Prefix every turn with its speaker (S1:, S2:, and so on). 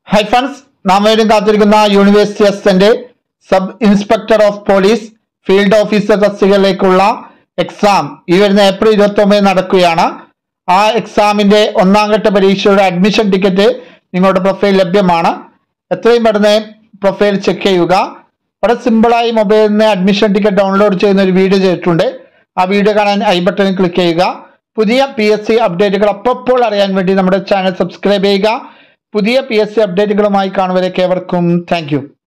S1: hi friends നാം വീണ്ടും കാത്തിരിക്കുന്ന university assistant sub inspector of police field officer തസ്തികയിലേക്കുള്ള എക്സാം ഈ വരുന്ന ഏപ്രിൽ ഇരുപത്തി ഒമ്പതിന് നടക്കുകയാണ് ആ എക്സാമിന്റെ ഒന്നാം ഘട്ട പരീക്ഷയുടെ അഡ്മിഷൻ ടിക്കറ്റ് നിങ്ങളുടെ പ്രൊഫൈൽ ലഭ്യമാണ് എത്രയും പെട്ടെന്ന് പ്രൊഫൈൽ ചെക്ക് ചെയ്യുക വളരെ സിമ്പിളായി മൊബൈലിൽ നിന്ന് അഡ്മിഷൻ ടിക്കറ്റ് ഡൗൺലോഡ് ചെയ്യുന്ന ഒരു വീഡിയോ ചെയ്തിട്ടുണ്ട് ആ വീഡിയോ കാണാൻ ഐ ബട്ടണിൽ ക്ലിക്ക് ചെയ്യുക പുതിയ പി എസ് സി അപ്ഡേറ്റുകൾ അപ്പോൾ അറിയാൻ വേണ്ടി നമ്മുടെ ചാനൽ സബ്സ്ക്രൈബ് ചെയ്യുക പുതിയ പി എസ് സി അപ്ഡേറ്റുകളുമായി കാണുവരേക്ക് ഏവർക്കും താങ്ക് യു